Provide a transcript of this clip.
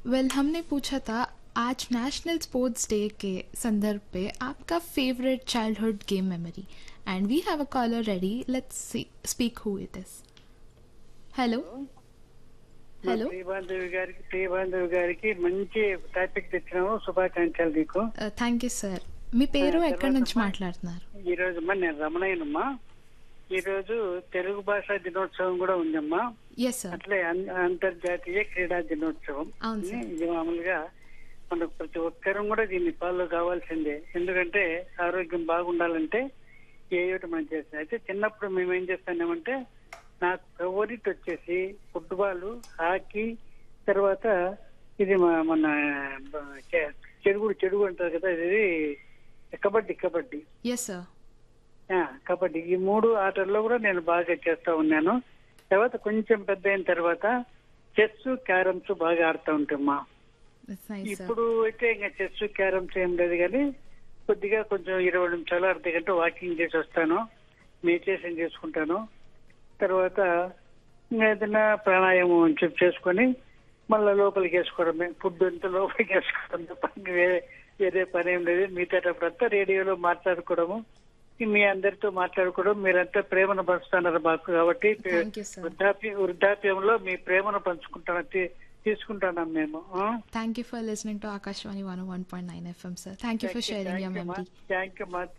Well हमने पूछा था आज नेशनल स्पोर्ट्स डे के संदर्भ पे आपका favourite childhood game memory and we have a caller ready let's speak who it is hello hello Sribandhavi గారికి శ్రీబాంధవి గారికి మంచి టాపిక్ తెచ్చినాము శుభాకాంక్షలు నీకు థ్యాంక్ యూ సార్ మీ పేరు ఆ, ఎక్కడి నుంచి తర్వాత మాట్లాడుతున్నారు ఈ రోజు అమ్మా నేను రమణయ్యనమ్మా ఈ రోజు తెలుగు భాషా దినోత్సవం కూడా ఉందమ్మా ఎస్ సార్ అట్లే అన్- అంతర్జాతీయ క్రీడా దినోత్సవం అవును సార్. ఇది మామూలుగా మనకు ప్రతి ఒక్కరం కూడా దీన్ని ఫాలో కావాల్సిందే ఎందుకంటే ఆరోగ్యం బాగుండాలంటే ఏ ఒకటి మనం చేస్తాం అయితే చిన్నప్పుడు మేము ఏం చేస్తామంటే నా ఫేవరెట్ వచ్చేసి ఫుట్బాల్ హాకీ తర్వాత ఇది మా- మన బ- చె- చెడుగుడు చెడుగు అంటారు కదా ఇది కబడ్డీ కబడ్డీ ఎస్ సార్ ఆ, కబడ్డీ ఈ మూడు ఆటల్లో కూడా నేను బాగా చేస్తా ఉన్నాను తర్వాత కొంచెం పెద్ద అయిన తర్వాత చెస్ క్యారమ్స్ బాగా ఆడుతూ ఉంటామ్మా ఇట్స్ నైస్ సార్ ఇప్పుడు అయితే ఇంకా చెస్ క్యారమ్స్ ఏం లేదు కానీ కొద్దిగా కొంచెం ఇరవై నిమిషాలు అర్ధ గంట వాకింగ్ చేసి వస్తాను మెడిటేషన్ చేసుకుంటాను తర్వాత ఇంకా ఏదైనా ప్రాణాయామం చెప్పి చేసుకొని మళ్ళీ లోపలికి వేసుకోవడమే ఫుడ్ అంతా లోపలికి వేసుకోవడం తప్ప ఇంక వేరే వేరే పని ఏం లేదు మిగతాటప్పుడంతా రేడియోలో మాట్లాడుకోవడము ఈ మీ అందరితో మాట్లాడుకోవడం మీరంతా ప్రేమను పంచుతున్నారు మాకు కాబట్టి థ్యాంక్ యూ సార్ వృద్ధాప్య వృద్ధాప్యంలో మీ ప్రేమను పంచుకుంటాను తీ- తీసుకుంటున్నాం మేము thank you for listening to Akashvani one one point nine FM sir thank you for sharing your memory thank you